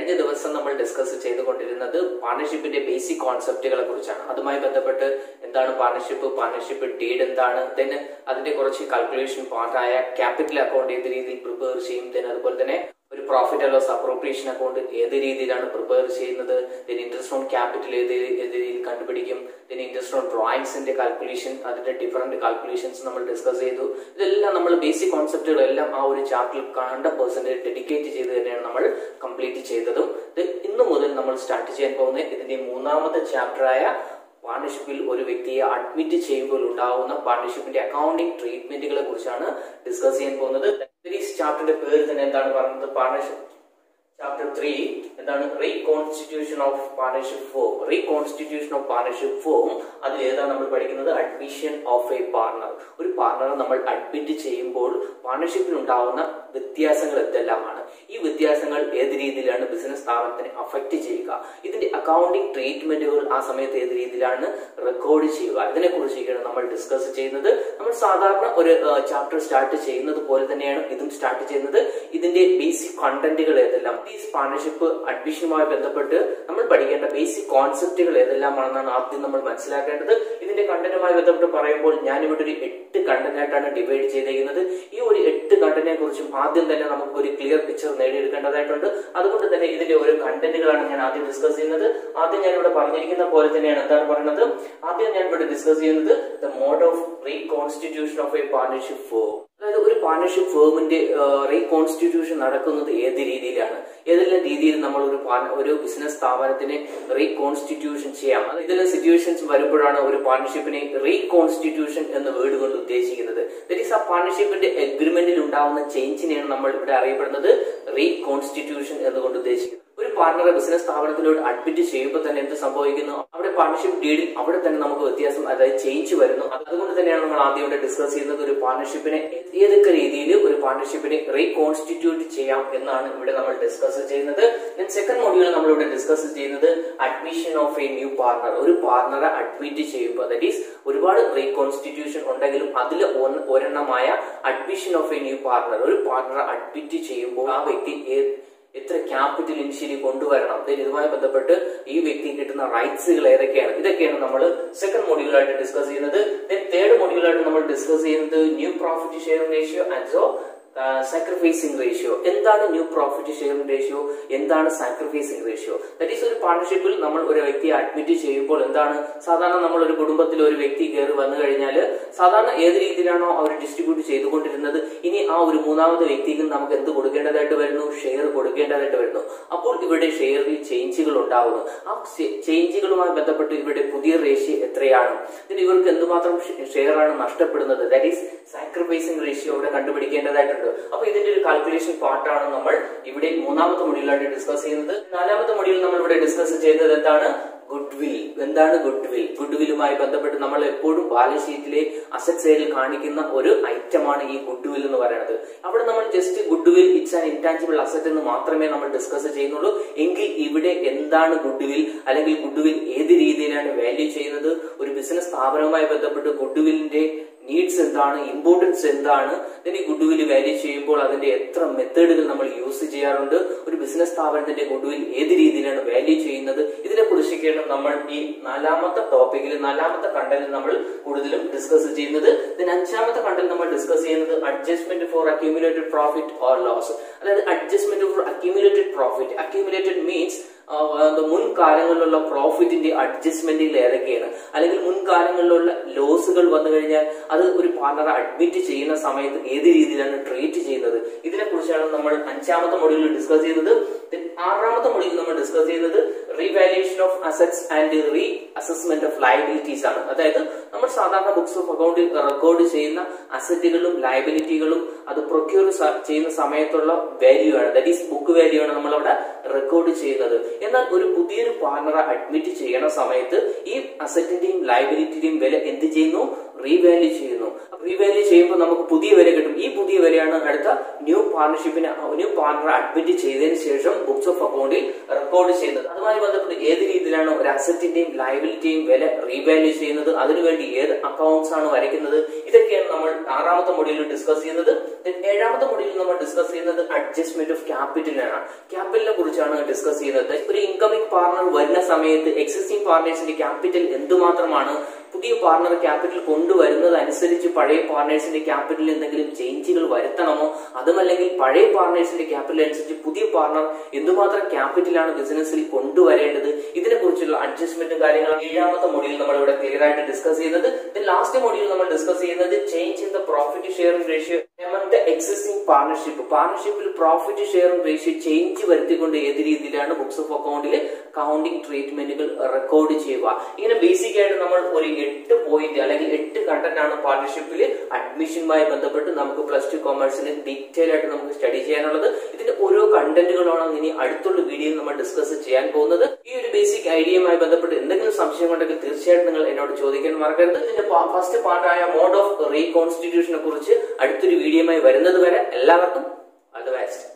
കഴിഞ്ഞ ദിവസം നമ്മൾ ഡിസ്കസ് ചെയ്തുകൊണ്ടിരുന്നത് പാർട്ണർഷിപ്പിന്റെ ബേസിക് കോൺസെപ്റ്റുകളെ കുറിച്ചാണ് അതുമായി ബന്ധപ്പെട്ട് എന്താണ് പാർട്ണർഷിപ്പ് പാർട്ണർഷിപ്പ് ഡീഡ് എന്താണ് then അതിന്റെ കുറച്ച് കാൽക്കുലേഷൻ പാർട്ടായ ക്യാപിറ്റൽ അക്കൗണ്ട് ഏത് രീതിയിൽ പ്രിപ്പയർ ചെയ്യും then അതുപോലെ തന്നെ ഒരു profit and loss appropriation account ഏത് രീതിയിലാണ് പ്രിപ്പയർ ചെയ്യുന്നത് then ഇൻട്രസ്റ്റ് ഓൺ ക്യാപിറ്റൽ ഏത് ഏത് രീതിയിൽ കണ്ടുപിടിക്കും then ഇൻട്രസ്റ്റ് ഓൺ ഡ്രോയിങ്സിന്റെ കാൽക്കുലേഷൻ അതിന്റെ ഡിഫറെന്റ് കാൽക്കുലേഷൻസ് നമ്മൾ ഡിസ്കസ് ചെയ്തു ഇതെല്ലാം നമ്മൾ ബേസിക് കോൺസെപ്റ്റുകളെല്ലാം ആ ഒരു ചാപ്റ്ററിൽ കണ്ട പെർസെന്റേജ് ഡെഡിക്കേറ്റ് ചെയ്ത് തന്നെയാണ് നമ്മൾ കംപ്ലീറ്റ് ചെയ്തതും ഇത് ഇന്നു മുതൽ നമ്മൾ സ്റ്റാർട്ട് ചെയ്യാൻ പോകുന്ന ഇതിന്റെ മൂന്നാമത്തെ ചാപ്റ്ററായ പാർട്ണർഷിപ്പിൽ ഒരു വ്യക്തിയെ അഡ്മിറ്റ് ചെയ്യുമ്പോൾ ഉണ്ടാവുന്ന പാർട്ണർഷിപ്പിന്റെ അക്കൗണ്ടിംഗ് ട്രീറ്റ്മെന്റുകളെ കുറിച്ചാണ് ഡിസ്കസ് ചെയ്യാൻ പോകുന്നത് ഈ ചാപ്റ്ററിന്റെ പേര് തന്നെ എന്താണ് പറയുന്നത് പാർട്ണർഷിപ്പ് ചാപ്റ്റർ ത്രീ എന്താണ് reconstitution of partnership form reconstitution of partnership form അതിൽ ഏതാണ് നമ്മൾ പഠിക്കുന്നത് അഡ്മിഷൻ ഓഫ് എ പാർട്ണർ ഒരു പാർട്ണറെ നമ്മൾ അഡ്മിറ്റ് ചെയ്യുമ്പോൾ പാർട്ണർഷിപ്പിൽ ഉണ്ടാവുന്ന വ്യത്യാസങ്ങൾ എന്തെല്ലാമാണ് ഈ വ്യത്യാസങ്ങൾ ഏത് രീതിയിലാണ് ബിസിനസ് സ്ഥാപനത്തിനെ അഫക്റ്റ് ചെയ്യുക ഇതിന്റെ അക്കൗണ്ടിംഗ് ട്രീറ്റ്മെന്റുകൾ ആ സമയത്ത് ഏത് രീതിയിലാണ് റെക്കോർഡ് ചെയ്യുക ഇതിനെ കുറിച്ചൊക്കെയാണ് നമ്മൾ ഡിസ്കസ് ചെയ്യുന്നത് നമ്മൾ സാധാരണ ഒരു ചാപ്റ്റർ സ്റ്റാർട്ട് ചെയ്യുന്നത് പോലെ തന്നെയാണ് ഇതും സ്റ്റാർട്ട് ചെയ്യുന്നത് ഇതിന്റെ ബേസിക് കണ്ടന്റുകൾ ഏതെല്ലാം ഈ പാർട്ണർഷിപ്പ് അഡ്മിഷനുമായി ബന്ധപ്പെട്ട് നമ്മൾ പഠിക്കേണ്ട ബേസിക് കോൺസെപ്റ്റുകൾ ഏതെല്ലാമാണെന്നാണ് ആദ്യം നമ്മൾ മനസ്സിലാക്കേണ്ടത് ഇതിന്റെ കണ്ടന്റുമായി ബന്ധപ്പെട്ട് പറയുമ്പോൾ ഞാനിവിടെ ഒരു എട്ട് കണ്ടന്റായിട്ടാണ് ഡിവൈഡ് ചെയ്തിരിക്കുന്നത് ഈ ഒരു എട്ട് കണ്ടന്റിനെ കുറിച്ചും ആദ്യം തന്നെ നമുക്ക് ഒരു ക്ലിയർ പിക്ചർ നേടിയെടുക്കേണ്ടതായിട്ടുണ്ട് അതുകൊണ്ട് തന്നെ ഇതിന്റെ ഓരോ കണ്ടന്റുകളാണ് ഞാൻ ആദ്യം ഡിസ്കസ് ചെയ്യുന്നത് ആദ്യം ഞാൻ ഇവിടെ പറഞ്ഞിരിക്കുന്ന പോലെ തന്നെയാണ് എന്താണ് പറയുന്നത് ആദ്യം ഞാൻ ഇവിടെ ഡിസ്കസ് ചെയ്യുന്നത് the mode of reconstitution of a partnership form അതായത് ഒരു പാർട്ണർഷിപ്പ് ഫേമിന്റെ റീകോൺസ്റ്റിറ്റ്യൂഷൻ നടക്കുന്നത് ഏത് രീതിയിലാണ് ഏതെല്ലാം രീതിയിൽ നമ്മൾ ഒരു ഒരു ബിസിനസ് സ്ഥാപനത്തിനെ റീകോൺസ്റ്റിറ്റ്യൂഷൻ ചെയ്യാം അത് ഇതിലെ സിറ്റുവേഷൻസ് വരുമ്പോഴാണ് ഒരു പാർട്ണർഷിപ്പിനെ റീകോൺസ്റ്റിറ്റ്യൂഷൻ എന്ന വേർഡ് കൊണ്ട് ഉദ്ദേശിക്കുന്നത് ദറ്റ് ഈസ് ആ പാർട്ണർഷിപ്പിന്റെ എഗ്രിമെന്റിൽ ഉണ്ടാവുന്ന ചേഞ്ചിനെയാണ് നമ്മൾ ഇവിടെ അറിയപ്പെടുന്നത് റീകോൺസ്റ്റിറ്റ്യൂഷൻ എന്നുകൊണ്ട് ഉദ്ദേശിക്കുന്നത് ഒരു പാർട്ണറെ ബിസിനസ് സ്ഥാപനത്തിലോട്ട് അഡ്മിറ്റ് ചെയ്യുമ്പോൾ തന്നെ എന്ത് സംഭവിക്കുന്നു അവിടെ പാർട്ണർഷിപ്പ് ഡീഡിൽ അവിടെ തന്നെ നമുക്ക് വ്യത്യാസം അതായത് ചേഞ്ച് വരുന്നു അതുകൊണ്ട് തന്നെയാണ് നമ്മൾ ആദ്യം ഇവിടെ ഡിസ്കസ് ചെയ്യുന്നത് ഒരു പാർട്ണർഷിപ്പിനെ ഏതൊക്കെ രീതിയിൽ ഒരു പാർട്ണർഷിപ്പിനെ റീകോൺസ്റ്റിറ്റ്യൂട്ട് ചെയ്യാം എന്നാണ് ഇവിടെ നമ്മൾ ഡിസ്കസ് ചെയ്യുന്നത് ദെൻ സെക്കൻഡ് മോഡ്യൂൾ നമ്മൾ ഇവിടെ ഡിസ്കസ് ചെയ്യുന്നത് admission of a new partner ഒരു പാർട്ണറെ അഡ്മിറ്റ് ചെയ്യുമ്പോൾ ദറ്റ് ഈസ് ഒരുപാട് റീകോൺസ്റ്റിറ്റ്യൂഷൻ ഉണ്ടെങ്കിലും അതിൽ ഒരെണ്ണമായ admission of a new partner ഒരു പാർട്ണറെ അഡ്മിറ്റ് ചെയ്യുമ്പോൾ ആ വ്യക്തി എത്ര ക്യാപിറ്റൽ ഇനിഷ്യലി കൊണ്ടുവരണം ഇതുമായി ബന്ധപ്പെട്ട് ഈ വ്യക്തി കിട്ടുന്ന റൈറ്റ്സുകൾ ഏതൊക്കെയാണ് ഇതൊക്കെയാണ് നമ്മൾ സെക്കൻഡ് മോഡ്യൂളായിട്ട് ഡിസ്കസ് ചെയ്യുന്നത് ദെൻ തേർഡ് മോഡ്യൂളായിട്ട് നമ്മൾ ഡിസ്കസ് ചെയ്യുന്നത് new profit share ratio and so sacrificing ratio എന്താണ് ന്യൂ പ്രോഫിറ്റ് ഷെയറിംഗ് റേഷ്യോ എന്താണ് സാക്രിഫൈസിംഗ് റേഷ്യോ ദറ്റ് ഈസ് ഒരു പാർട്ണർഷിപ്പിൽ നമ്മൾ ഒരു വ്യക്തിയെ അഡ്മിറ്റ് ചെയ്യുമ്പോൾ എന്താണ് സാധാരണ നമ്മൾ ഒരു കുടുംബത്തിൽ ഒരു വ്യക്തി കയറി വന്നു കഴിഞ്ഞാൽ സാധാരണ ഏത് രീതിയിലാണോ അവർ ഡിസ്ട്രിബ്യൂട്ട് ചെയ്തുകൊണ്ടിരുന്നത് ഇനി ആ ഒരു മൂന്നാമത്തെ വ്യക്തിക്ക് നമുക്ക് എന്ത് കൊടുക്കേണ്ടതായിട്ട് വരുന്നു ഷെയർ കൊടുക്കേണ്ടതായിട്ട് വരുന്നു അപ്പോൾ ഇവിടെ ഷെയറിൽ ചേഞ്ചുകൾ ഉണ്ടാവുന്നു ആ ചേഞ്ചുകളുമായി ബന്ധപ്പെട്ട് ഇവിടെ പുതിയ റേഷ്യോ എത്രയാണ് ഇതിന് ഇവർക്ക് എന്തുമാത്രം ഷെയർ ആണ് നഷ്ടപ്പെടുന്നത് ദാറ്റ് ഈസ് സാക്രിഫൈസിംഗ് റേഷ്യോ ഇവിടെ കണ്ടുപിടിക്കേണ്ടതായിട്ടുണ്ട് അപ്പൊ ഇതിന്റെ ഒരു കാൽക്കുലേഷൻ പാർട്ടാണ് നമ്മൾ ഇവിടെ മൂന്നാമത്തെ മൊഡ്യൂളായിട്ട് ഡിസ്കസ് ചെയ്യുന്നത് നാലാമത്തെ മൊഡ്യൂൾ നമ്മൾ ഇവിടെ ഡിസ്കസ് ചെയ്തത് എന്താണ് ഗുഡ് വിൽ എന്താണ് ഗുഡ് വിൽ ഗുഡ് വില്ലുമായി ബന്ധപ്പെട്ട് നമ്മൾ എപ്പോഴും ബാലൻസ് ഷീറ്റിലെ അസറ്റ് സൈഡിൽ കാണിക്കുന്ന ഒരു ഐറ്റമാണ് ഈ ഗുഡ് വിൽ എന്ന് പറയുന്നത് അവിടെ നമ്മൾ just goodwill it's an intangible asset എന്ന് മാത്രമേ നമ്മൾ ഡിസ്കസ് ചെയ്യുന്നുള്ളൂ എങ്കിൽ ഇവിടെ എന്താണ് ഗുഡ് വിൽ അല്ലെങ്കിൽ ഗുഡ് വിൽ ഏത് രീതിയിലാണ് വാല്യൂ ചെയ്യുന്നത് ഒരു ബിസിനസ് സ്ഥാപനവുമായി ബന്ധപ്പെട്ട് ഗുഡ് വില്ലിന്റെ നീഡ്സ് എന്താണ് ഇമ്പോർട്ടൻസ് എന്താണ് ഇതിന് ഗുഡ് വിൽ വാല്യൂ ചെയ്യുമ്പോൾ അതിന്റെ എത്ര മെത്തേഡുകൾ നമ്മൾ യൂസ് ചെയ്യാറുണ്ട് ഒരു ബിസിനസ് സ്ഥാപനത്തിന്റെ ഗുഡ് വിൽ ഏത് രീതിയിലാണ് വാല്യൂ ചെയ്യുന്നത് ഇതിനെ കുറിച്ചൊക്കെയാണ് നമ്മൾ ഈ നാലാമത്തെ ടോപ്പിക്കിൽ നാലാമത്തെ കണ്ടന്റിൽ നമ്മൾ കൂടുതലും ഡിസ്കസ് ചെയ്യുന്നത് ഇതിന് അഞ്ചാമത്തെ കണ്ടന്റ് നമ്മൾ ഡിസ്കസ് ചെയ്യുന്നത് adjustment for accumulated profit or loss അതായത് adjustment for accumulated profit accumulated means മുൻകാലങ്ങളിലുള്ള പ്രോഫിറ്റിന്റെ അഡ്ജസ്റ്റ്മെന്റുകൾ ഏതൊക്കെയാണ് അല്ലെങ്കിൽ മുൻകാലങ്ങളിലുള്ള ലോസുകൾ വന്നു കഴിഞ്ഞാൽ അത് ഒരു പാർട്ണറെ അഡ്മിറ്റ് ചെയ്യുന്ന സമയത്ത് ഏത് രീതിയിലാണ് ട്രീറ്റ് ചെയ്യുന്നത് ഇതിനെ കുറിച്ചാണ് നമ്മൾ അഞ്ചാമത്തെ മൊഡ്യൂളിൽ ഡിസ്കസ് ചെയ്യുന്നത് ആറാമത്തെ മൊഡ്യൂൾ നമ്മൾ ഡിസ്കസ് ചെയ്യുന്നത് revaluation of assets and reassessment of liabilities ആണ് അതായത് നമ്മൾ സാധാരണ ബുക്സ് ഓഫ് അക്കൗണ്ടിൽ റെക്കോർഡ് ചെയ്യുന്ന അസറ്റുകളും ലയബിലിറ്റികളും അത് പ്രൊക്യൂർ ചെയ്യുന്ന സമയത്തുള്ള വാല്യൂ ആണ് ദാറ്റ് ഈസ് ബുക്ക് വാല്യൂ ആണ് നമ്മൾ അവിടെ റെക്കോർഡ് ചെയ്യുന്നത് എന്നാൽ ഒരു പുതിയൊരു പാർട്ണറെ അഡ്മിറ്റ് ചെയ്യണ സമയത്ത് ഈ അസറ്റിന്റെയും ലയബിലിറ്റിന്റെയും വില എന്ത് ചെയ്യുന്നു റീവാല്യൂ ചെയ്യുന്നു റീവാല്യൂ ചെയ്യുമ്പോൾ നമുക്ക് പുതിയ വില കിട്ടും ഈ പുതിയ വിലയാണ് അടുത്ത ന്യൂ പാർട്ണർഷിപ്പിന് ന്യൂ പാർട്ണറെ അഡ്മിറ്റ് ചെയ്തതിന് ശേഷം ബുക്സ് ഓഫ് അക്കൗണ്ടിൽ റെക്കോർഡ് ചെയ്യുന്നത് അതുമായി ബന്ധപ്പെട്ട് ഏത് രീതിയിലാണ് ഒരു അസറ്റിന്റെയും ലയബിലിറ്റിയും വില റീവാല്യൂ ചെയ്യുന്നത് അതിനുവേണ്ടി ഏത് അക്കൗണ്ട്സ് ആണ് വരയ്ക്കുന്നത് ഇതൊക്കെയാണ് നമ്മൾ ആറാമത്തെ മൊഡ്യൂളിൽ ഡിസ്കസ് ചെയ്യുന്നത് Then ഏഴാമത്തെ മൊഡ്യൂളിൽ നമ്മൾ ഡിസ്കസ് ചെയ്യുന്നത് അഡ്ജസ്റ്റ്മെന്റ് ഓഫ് ക്യാപിറ്റലിനാണ് ക്യാപിറ്റലിനെ കുറിച്ചാണ് ഡിസ്കസ് ചെയ്യുന്നത് ഒരു ഇൻകമിംഗ് പാർട്ണർ വരുന്ന സമയത്ത് എക്സിസ്റ്റിംഗ് പാർട്ണേഴ്സിന്റെ ക്യാപിറ്റൽ എന്തുമാത്രമാണ് പുതിയ പാർട്ണർ ക്യാപിറ്റൽ കൊണ്ടുവരുന്നത് അനുസരിച്ച് പഴയ പാർട്ണേഴ്സിന്റെ ക്യാപിറ്റലിൽ എന്തെങ്കിലും ചേഞ്ചുകൾ വരുത്തണമോ അതുമല്ലെങ്കിൽ പഴയ പാർട്ണേഴ്സിന്റെ ക്യാപിറ്റൽ അനുസരിച്ച് പുതിയ പാർട്ണർ എന്തുമാത്രം ക്യാപിറ്റലാണ് ബിസിനസ്സിൽ കൊണ്ടുവരേണ്ടത് ഇതിനെ കുറിച്ചുള്ള അഡ്ജസ്റ്റ്മെന്റും കാര്യങ്ങളും ഏഴാമത്തെ മൊഡ്യൂൾ നമ്മൾ ഇവിടെ ക്ലിയർ ആയിട്ട് ഡിസ്കസ് ചെയ്യുന്നത് ലാസ്റ്റ് മൊഡ്യൂൾ നമ്മൾ ഡിസ്കസ് ചെയ്യുന്നത് change in the profit sharing ratio among the existing partnership പാർട്ണർഷിപ്പിൽ പ്രോഫിറ്റ് ഷെയറിംഗ് റേഷ്യോ ചേഞ്ച് വരുത്തിക്കൊണ്ട് ഏത് രീതിയിലാണ് ബുക്സ് ഓഫ് അക്കൗണ്ടിൽ അക്കൗണ്ടിംഗ് ട്രീറ്റ്മെന്റുകൾ റെക്കോർഡ് ചെയ്യുക ഇങ്ങനെ ബേസിക് ആയിട്ട് നമ്മൾ ഒരു എട്ട് പോയിന്റ് അല്ലെങ്കിൽ എട്ട് കണ്ടന്റ് ആണ് പാർട്ണർഷിപ്പിൽ അഡ്മിഷനുമായി ബന്ധപ്പെട്ട് നമുക്ക് പ്ലസ് ടു കോമേഴ്സിന് ഡീറ്റെയിൽ ആയിട്ട് നമുക്ക് സ്റ്റഡി ചെയ്യാനുള്ളത് ഇതിന്റെ ഓരോ കണ്ടന്റുകളാണ് ഇനി അടുത്തുള്ള വീഡിയോയിൽ നമ്മൾ ഡിസ്കസ് ചെയ്യാൻ പോകുന്നത് ഈ ഒരു ബേസിക് ഐഡിയയുമായി ബന്ധപ്പെട്ട് എന്തെങ്കിലും സംശയം ഉണ്ടെങ്കിൽ തീർച്ചയായിട്ടും നിങ്ങൾ എന്നോട് ചോദിക്കാൻ മറക്കരുത് ഇതിന്റെ ഫസ്റ്റ് പാർട്ടായ മോഡ് ഓഫ് റീകോൺസ്റ്റിറ്റ്യൂഷനെ കുറിച്ച് അടുത്തൊരു വീഡിയോയുമായി വരുന്നത് വരെ എല്ലാവർക്കും ഓൾ ദ ബെസ്റ്റ്